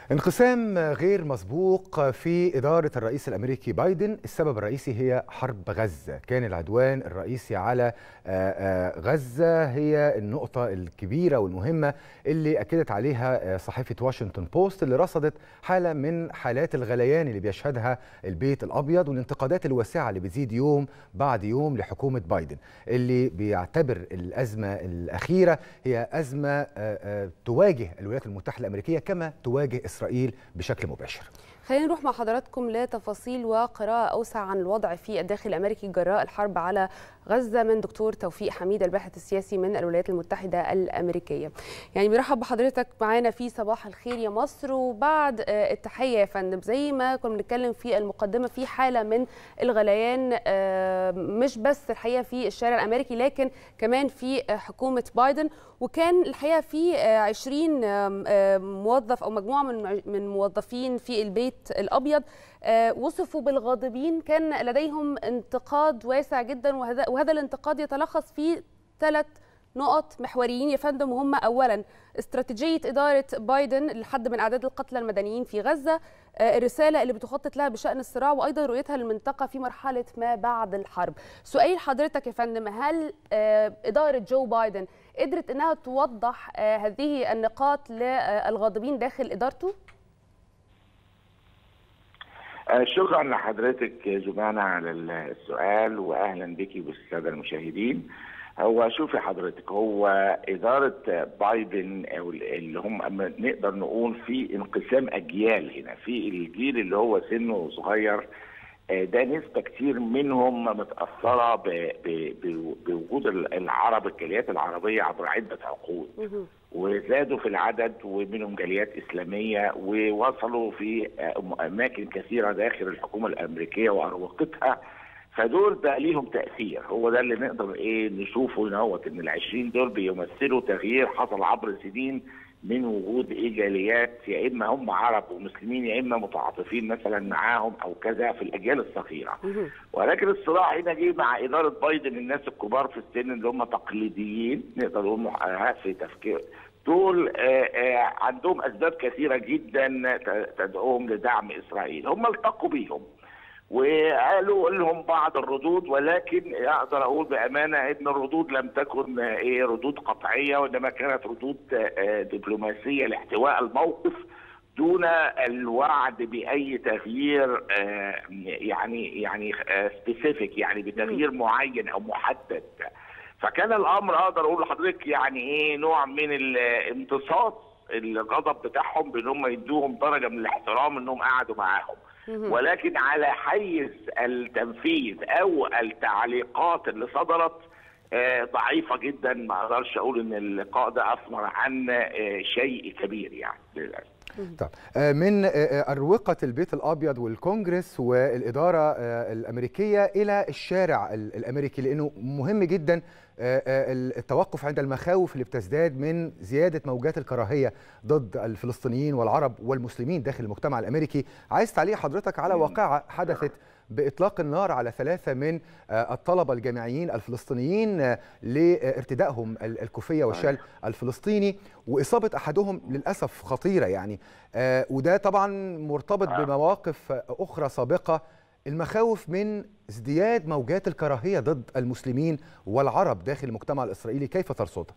انقسام غير مسبوق في إدارة الرئيس الأمريكي بايدن السبب الرئيسي هي حرب غزة كان العدوان الرئيسي على غزة هي النقطة الكبيرة والمهمة اللي أكدت عليها صحيفة واشنطن بوست اللي رصدت حالة من حالات الغليان اللي بيشهدها البيت الأبيض والانتقادات الواسعة اللي بتزيد يوم بعد يوم لحكومة بايدن اللي بيعتبر الأزمة الأخيرة هي أزمة تواجه الولايات المتحدة الأمريكية كما تواجه إسرائيل بشكل مباشر خلينا نروح مع حضراتكم لتفاصيل وقراءة أوسع عن الوضع في الداخل الأمريكي جراء الحرب على غزة من دكتور توفيق حميد الباحث السياسي من الولايات المتحدة الأمريكية يعني بنرحب بحضرتك معانا في صباح الخير يا مصر وبعد التحية يا فندم زي ما كنا بنتكلم في المقدمة في حالة من الغليان مش بس الحقيقة في الشارع الأمريكي لكن كمان في حكومة بايدن وكان الحقيقة في 20 موظف أو مجموعة من من موظفين في البيت الأبيض وصفوا بالغاضبين كان لديهم انتقاد واسع جدا وهذا, وهذا الانتقاد يتلخص في ثلاث نقط محوريين يا فندم وهم اولا استراتيجيه اداره بايدن لحد من اعداد القتلى المدنيين في غزه الرساله اللي بتخطط لها بشان الصراع وايضا رؤيتها للمنطقه في مرحله ما بعد الحرب سؤال حضرتك يا فندم هل اداره جو بايدن قدرت انها توضح هذه النقاط للغاضبين داخل ادارته شكرا لحضرتك جمانة على السؤال واهلا بك بالساده المشاهدين هو شوفي حضرتك هو اداره بايدن او اللي هم نقدر نقول في انقسام اجيال هنا في الجيل اللي هو سنه صغير ده نسبة كتير منهم متأثرة بوجود العرب الجاليات العربية عبر عدة عقود وزادوا في العدد ومنهم جاليات إسلامية ووصلوا في أماكن كثيرة داخل الحكومة الأمريكية وأروقتها فدول بقى ليهم تأثير هو ده اللي نقدر إيه نشوفه نوت إن العشرين دول بيمثلوا تغيير حصل عبر سنين من وجود ايه جاليات يا اما هم عرب ومسلمين يا اما متعاطفين مثلا معاهم او كذا في الاجيال الصغيره ولكن الصراع هنا جه مع اداره بايدن الناس الكبار في السن اللي هم تقليديين نقدر نقول في تفكير دول آآ آآ عندهم اسباب كثيره جدا تدعوهم لدعم اسرائيل هم التقوا بيهم وقالوا لهم بعض الردود ولكن اقدر اقول بامانه ان الردود لم تكن ايه ردود قطعيه وانما كانت ردود دبلوماسيه لاحتواء الموقف دون الوعد باي تغيير يعني يعني سبيسيفيك يعني بتغيير معين او محدد فكان الامر اقدر اقول لحضرتك يعني ايه نوع من الامتصاص الغضب بتاعهم بان هم يدوهم درجه من الاحترام انهم قعدوا معاهم ولكن على حيز التنفيذ او التعليقات اللي صدرت ضعيفه جدا ما اقدرش اقول ان اللقاء ده اثمر عن شيء كبير يعني للاسف طب من أروقة البيت الأبيض والكونجرس والإدارة الأمريكية إلى الشارع الأمريكي لأنه مهم جدا التوقف عند المخاوف اللي بتزداد من زيادة موجات الكراهية ضد الفلسطينيين والعرب والمسلمين داخل المجتمع الأمريكي عايز تعليق حضرتك على واقعة حدثت بإطلاق النار على ثلاثة من الطلبة الجامعيين الفلسطينيين لارتدائهم الكوفية والشال الفلسطيني وإصابة أحدهم للأسف خطيرة يعني وده طبعا مرتبط بمواقف أخرى سابقة المخاوف من ازدياد موجات الكراهية ضد المسلمين والعرب داخل المجتمع الإسرائيلي كيف ترصدها؟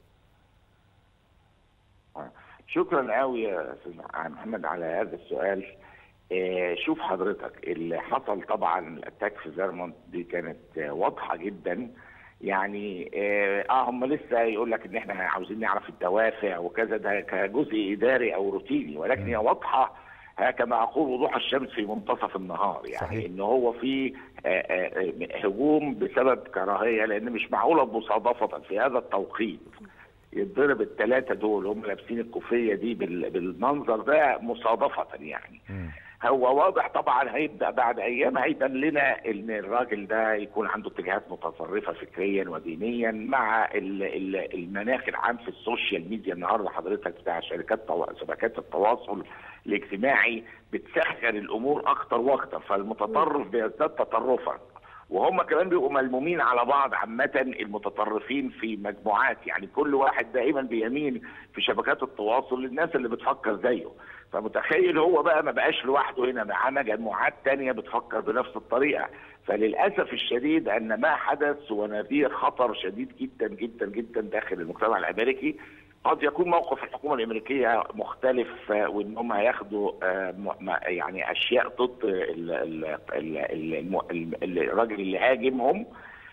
شكرا قوي يا استاذ محمد على هذا السؤال شوف حضرتك اللي حصل طبعا الاتاك في زرمونت دي كانت واضحه جدا يعني اه هم لسه يقول لك ان احنا عاوزين نعرف الدوافع وكذا ده كجزء اداري او روتيني ولكن هي واضحه كما اقول وضوح الشمس في منتصف النهار يعني صحيح. ان هو في هجوم بسبب كراهيه لان مش معقوله مصادفه في هذا التوقيت يتضرب الثلاثه دول هم لابسين الكوفيه دي بالمنظر ده مصادفه يعني م. هو واضح طبعا هيبدا بعد ايام هيبان لنا ان الراجل ده يكون عنده اتجاهات متطرفه فكريا ودينيا مع المناخ العام في السوشيال ميديا النهارده حضرتك بتاع شركات شبكات التواصل الاجتماعي بتسخن الامور اكتر واكتر فالمتطرف بيزداد تطرفا وهم كمان بيبقوا ملمومين على بعض عامة المتطرفين في مجموعات يعني كل واحد دائما بيميل في شبكات التواصل للناس اللي بتفكر زيه فمتخيل هو بقى ما بقاش لوحده هنا معاه مجموعات تانية بتفكر بنفس الطريقة فللأسف الشديد أن ما حدث هو نذير خطر شديد جدا جدا جدا داخل المجتمع الأمريكي قد يكون موقف الحكومة الأمريكية مختلف آه، وإن هم هياخدوا آه، م- م- يعني أشياء ضد ال- ال- ال- ال- الم- ال- الراجل اللي هاجمهم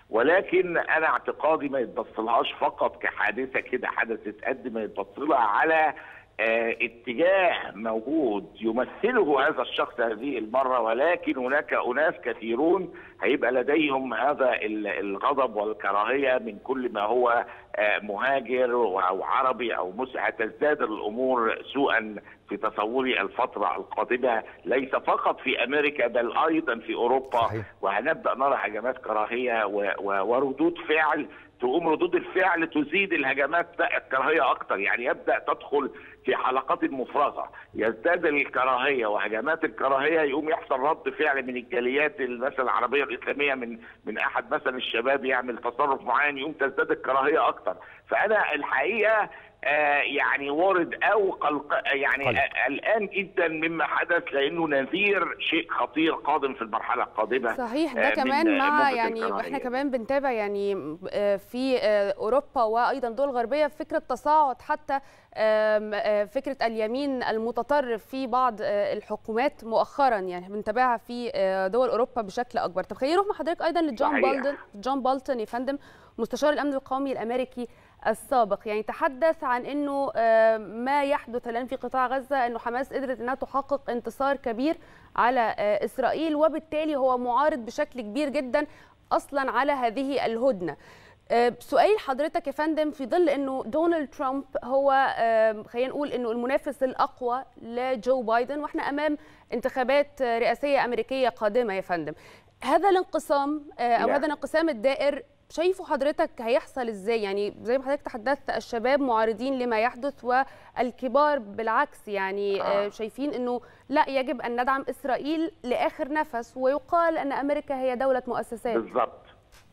ولكن انا اعتقادي ما يتبصلهاش فقط كحادثه كده حدثت قد ما يتبصلها على آه، اتجاه موجود يمثله هذا الشخص هذه المره ولكن هناك اناس كثيرون هيبقى لديهم هذا ال- الغضب والكراهيه من كل ما هو آه، مهاجر او عربي او مسلم هتزداد الامور سوءا في تصوري الفتره القادمه ليس فقط في امريكا بل ايضا في اوروبا صحيح. وهنبدا نرى هجمات كراهيه و- و- وردود فعل تقوم ردود الفعل تزيد الهجمات بقى الكراهيه اكتر يعني يبدا تدخل في حلقات مفرغه يزداد الكراهيه وهجمات الكراهيه يقوم يحصل رد فعل من الجاليات مثلا العربيه الاسلاميه من من احد مثلا الشباب يعمل تصرف معين يقوم تزداد الكراهيه اكتر فانا الحقيقه آه يعني ورد او قلق يعني قلق. آه قلقان جدا مما حدث لانه نذير شيء خطير قادم في المرحله القادمه صحيح ده آه، كمان من مع موجة يعني الكراهية. واحنا كمان بنتابع يعني آه، في آه، اوروبا وايضا دول غربيه فكره تصاعد حتى آم، آه، فكره اليمين المتطرف في بعض آه، الحكومات مؤخرا يعني بنتابعها في آه، دول اوروبا بشكل اكبر طب خلينا نروح مع حضرتك ايضا لجون صحيح. بالدن جون بالتون يا فندم مستشار الامن القومي الامريكي السابق يعني تحدث عن انه آه، ما يحدث الان في قطاع غزه انه حماس قدرت انها تحقق انتصار كبير على آه، اسرائيل وبالتالي هو معارض بشكل كبير جدا اصلا على هذه الهدنه آه، سؤالي لحضرتك يا فندم في ظل انه دونالد ترامب هو آه، خلينا نقول انه المنافس الاقوى لجو بايدن واحنا امام انتخابات آه، رئاسيه امريكيه قادمه يا فندم هذا الانقسام آه، او لا. هذا الانقسام الدائر شايفه حضرتك هيحصل ازاي يعني زي ما حضرتك تحدثت الشباب معارضين لما يحدث والكبار بالعكس يعني آه. آه. شايفين انه لا يجب ان ندعم اسرائيل لاخر نفس ويقال ان امريكا هي دوله مؤسسات بالظبط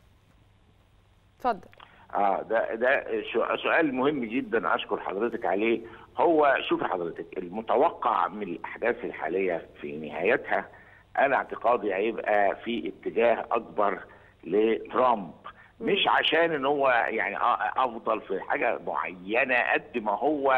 اتفضل اه ده ده شو- سؤال مهم جدا اشكر حضرتك عليه هو شوف حضرتك المتوقع من الاحداث الحاليه في نهايتها انا اعتقادي هيبقى في اتجاه اكبر لترامب مش عشان ان هو يعني آه افضل في حاجه معينه قد ما هو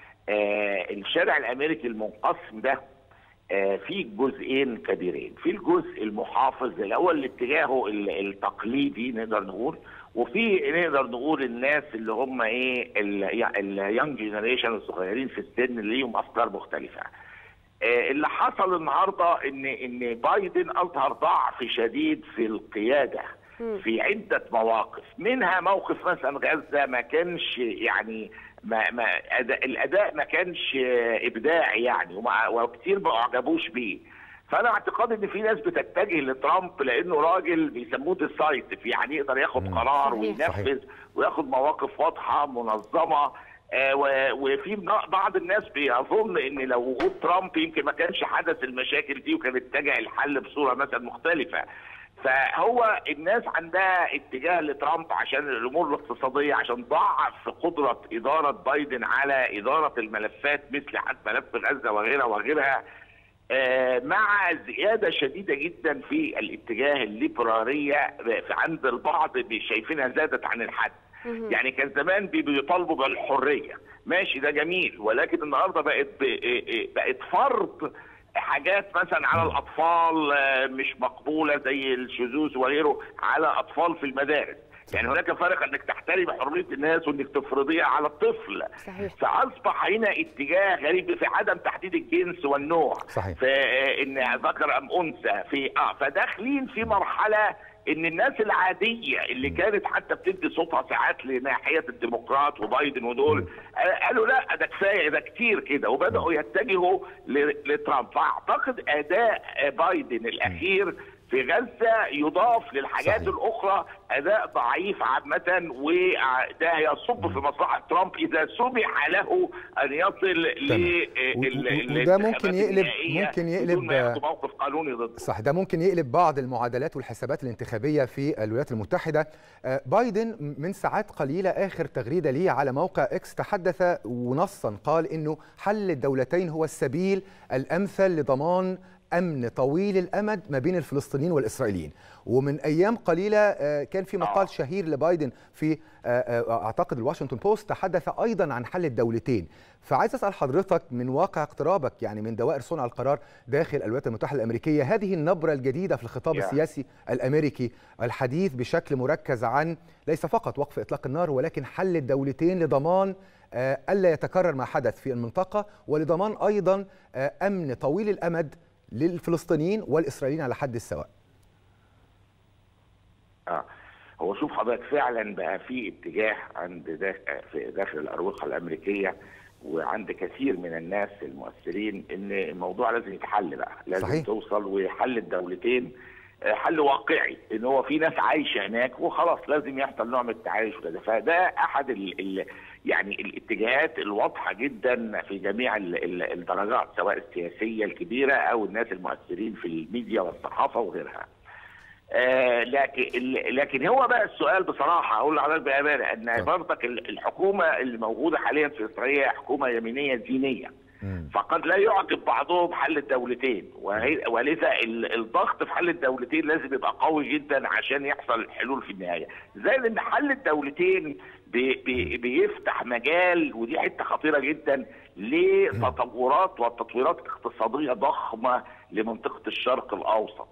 آه الشارع الامريكي المنقسم ده آه، في جزئين كبيرين في الجزء المحافظ الاول اللي اتجاهه ال- التقليدي نقدر نقول وفي نقدر نقول الناس اللي هم ايه اليونج جينيريشن الصغيرين في السن اللي ليهم افكار مختلفه آه، اللي حصل النهارده ان ان بايدن اظهر ضعف شديد في القياده في عده مواقف منها موقف مثلا غزه ما كانش يعني ما ما أداء الاداء ما كانش آه، ابداعي يعني ومع- وكتير ما اعجبوش بيه فانا اعتقادي ان في ناس بتتجه لترامب لانه راجل بيسموه ديسايسيف يعني يقدر ياخد قرار صحيح. وينفذ وياخد مواقف واضحه منظمه آه، و- وفي بنا- بعض الناس بيظن ان لو وجود ترامب يمكن ما كانش حدث المشاكل دي وكان اتجه الحل بصوره مثلا مختلفه فهو الناس عندها اتجاه لترامب عشان الامور الاقتصاديه عشان ضعف قدره اداره بايدن على اداره الملفات مثل حتى ملف غزه وغيرها وغيرها آه، مع زياده شديده جدا في الاتجاه الليبراليه في عند البعض شايفينها زادت عن الحد يعني كان زمان بي- بيطالبوا بالحريه ماشي ده جميل ولكن النهارده بقت ب- بقت فرض حاجات مثلا على الاطفال آه، مش مقبوله زي الشذوذ وغيره على اطفال في المدارس يعني هناك فرق انك تحترم حريه الناس وانك تفرضيها على الطفل صحيح. فاصبح هنا اتجاه غريب في عدم تحديد الجنس والنوع صحيح. في آه، ان ذكر ام انثى في اه فداخلين في مرحله ان الناس العاديه اللي كانت حتى بتدي صوتها ساعات لناحيه الديمقراط وبايدن ودول آه، قالوا لا ده كفايه ده كتير كده وبداوا يتجهوا ل- لترامب فاعتقد اداء آه، بايدن الاخير في غزه يضاف للحاجات صحيح. الاخرى اداء ضعيف عامه وده يصب في مصلحه ترامب اذا سمح له ان يصل تمام. و- لل و- وده ممكن يقلب ممكن يقلب بدون ما ياخد موقف قانوني ضده صح ده ممكن يقلب بعض المعادلات والحسابات الانتخابيه في الولايات المتحده آه، بايدن من ساعات قليله اخر تغريده ليه على موقع اكس تحدث ونصا قال انه حل الدولتين هو السبيل الامثل لضمان امن طويل الامد ما بين الفلسطينيين والاسرائيليين ومن ايام قليله آه، كان في مقال شهير لبايدن في آه، آه، اعتقد الواشنطن بوست تحدث ايضا عن حل الدولتين فعايز اسال حضرتك من واقع اقترابك يعني من دوائر صنع القرار داخل الولايات المتحده الامريكيه هذه النبره الجديده في الخطاب Yeah. السياسي الامريكي الحديث بشكل مركز عن ليس فقط وقف اطلاق النار ولكن حل الدولتين لضمان آه، الا يتكرر ما حدث في المنطقه ولضمان ايضا آه، امن طويل الامد للفلسطينيين والاسرائيليين على حد السواء اه هو شوف حضرتك فعلا بقى في اتجاه عند داخل في داخل الاروقه الامريكيه وعند كثير من الناس المؤثرين ان الموضوع لازم يتحل بقى لازم صحيح. توصل وحل الدولتين آه، حل واقعي ان هو في ناس عايشه هناك وخلاص لازم يحصل نوع من التعايش وكده فده احد ال ال يعني الاتجاهات الواضحه جدا في جميع ال- ال- الدرجات سواء السياسيه الكبيره او الناس المؤثرين في الميديا والصحافه وغيرها. آه لكن ال- لكن هو بقى السؤال بصراحه اقول لحضرتك بامانه ان طبعا. برضك ال- الحكومه اللي موجوده حاليا في اسرائيل هي حكومه يمينيه دينيه مم. فقد لا يعجب بعضهم حل الدولتين وهي- ولذا ال- الضغط في حل الدولتين لازم يبقى قوي جدا عشان يحصل حلول في النهايه زي ان حل الدولتين بي بي بيفتح مجال ودي حته خطيره جدا لتطورات وتطويرات اقتصاديه ضخمه لمنطقه الشرق الاوسط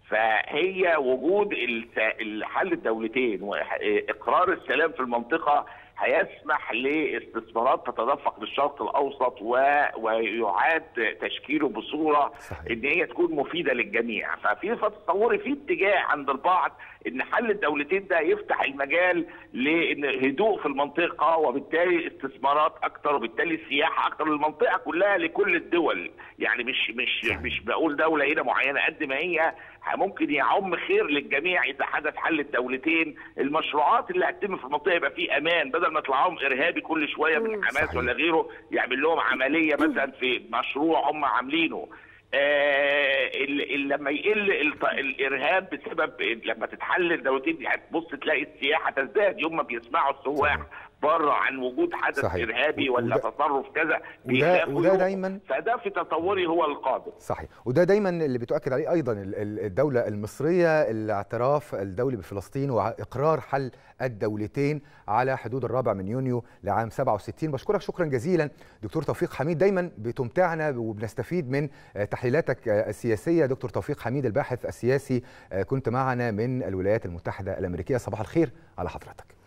فهي وجود الس- الحل الدولتين واقرار السلام في المنطقه هيسمح لاستثمارات تتدفق للشرق الاوسط و... ويعاد تشكيله بصوره صحيح. ان هي تكون مفيده للجميع ففي تصوري في اتجاه عند البعض ان حل الدولتين ده يفتح المجال لهدوء في المنطقه وبالتالي استثمارات اكتر وبالتالي سياحه اكتر للمنطقه كلها لكل الدول يعني مش مش صحيح. مش بقول دوله هنا معينه قد ما هي ممكن يعم خير للجميع اذا حدث حل الدولتين المشروعات اللي هتتم في المنطقه يبقى في امان بدل ما يطلع لهم ارهابي كل شويه من مم. حماس صحيح. ولا غيره يعمل لهم عمليه مثلا في مشروع هم عاملينه آه ال- ال- لما يقل الط- الارهاب بسبب لما تتحل الدولتين دي هتبص تلاقي السياحه تزداد يوم ما بيسمعوا السواح صحيح. بره عن وجود حدث صحيح. ارهابي و- ولا وده- تصرف كذا وده- بيخافوا وده يروحوا. دايماً- فده في تصوري هو القادم صحيح وده دايما اللي بتؤكد عليه ايضا ال- ال- الدوله المصريه الاعتراف الدولي بفلسطين واقرار حل الدولتين على حدود الرابع من يونيو لعام 67 بشكرك شكرا جزيلا دكتور توفيق حميد دايما بتمتعنا وبنستفيد من آه، تحليلاتك آه، السياسيه دكتور توفيق حميد الباحث السياسي آه، كنت معنا من الولايات المتحده الامريكيه صباح الخير على حضرتك